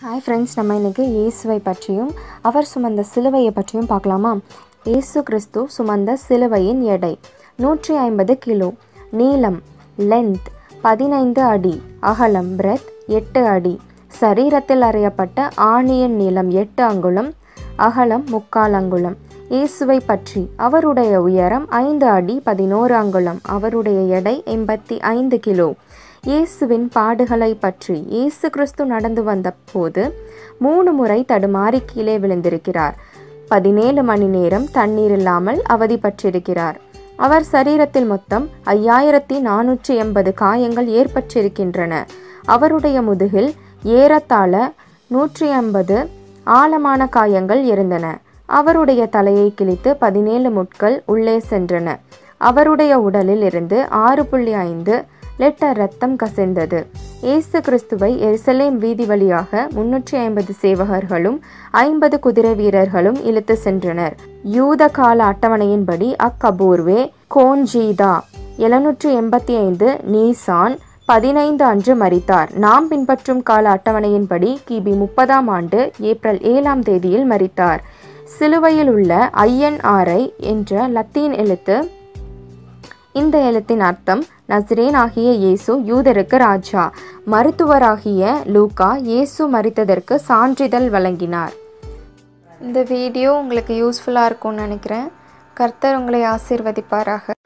hi friends நம்ம இன்றைக்கி இயேசுவை பற்றியும் அவர் சுமந்த சிலுவையை பற்றியும் பார்க்கலாமா இயேசு கிறிஸ்து சுமந்த சிலுவையின் எடை நூற்றி ஐம்பது கிலோ நீளம் லென்த் பதினைந்து அடி அகலம் பிரெத் எட்டு அடி சரீரத்தில் அறையப்பட்ட ஆணியின் நீளம் எட்டு அங்குலம் அகலம் முக்கால் அங்குலம் இயேசுவை பற்றி அவருடைய உயரம் ஐந்து அடி பதினோரு அங்குலம் அவருடைய எடை எண்பத்தி ஐந்து கிலோ இயேசுவின் பாடுகளை பற்றி இயேசு கிறிஸ்து நடந்து வந்த போது மூணு முறை தடுமாறி கீழே விழுந்திருக்கிறார் பதினேழு மணி நேரம் தண்ணீர் இல்லாமல் அவதிப்பட்டிருக்கிறார் அவர் சரீரத்தில் மொத்தம் ஐயாயிரத்தி நானூற்றி எண்பது காயங்கள் ஏற்பட்டிருக்கின்றன அவருடைய முதுகில் ஏறத்தாழ நூற்றி ஐம்பது ஆழமான காயங்கள் இருந்தன அவருடைய தலையை கிழித்து பதினேழு முட்கள் உள்ளே சென்றன அவருடைய உடலில் இருந்து ஆறு புள்ளி ஐந்து லிட்டர் ரத்தம் கசிந்தது இயேசு கிறிஸ்துவை எருசலேம் வீதி வழியாக முன்னூற்றி ஐம்பது சேவகர்களும் ஐம்பது குதிரை வீரர்களும் இழுத்து சென்றனர் யூத கால அட்டவணையின்படி அக்கபூர்வே கோன்ஜீதா எழுநூற்றி எண்பத்தி ஐந்து நீசான் பதினைந்து அன்று மரித்தார் நாம் பின்பற்றும் கால அட்டவணையின்படி கிபி முப்பதாம் ஆண்டு ஏப்ரல் ஏழாம் தேதியில் மரித்தார் சிலுவையில் உள்ள ஐஎன்ஆர்ஐ என்ற லத்தீன் எழுத்து இந்த எழுத்தின் அர்த்தம் நஸ்ரேன் ஆகிய இயேசு யூதருக்கு ராஜா மருத்துவராகிய லூகா இயேசு மறித்ததற்கு சான்றிதழ் வழங்கினார் இந்த வீடியோ உங்களுக்கு யூஸ்ஃபுல்லாக இருக்கும்னு நினைக்கிறேன் கர்த்தர் உங்களை ஆசீர்வதிப்பாராக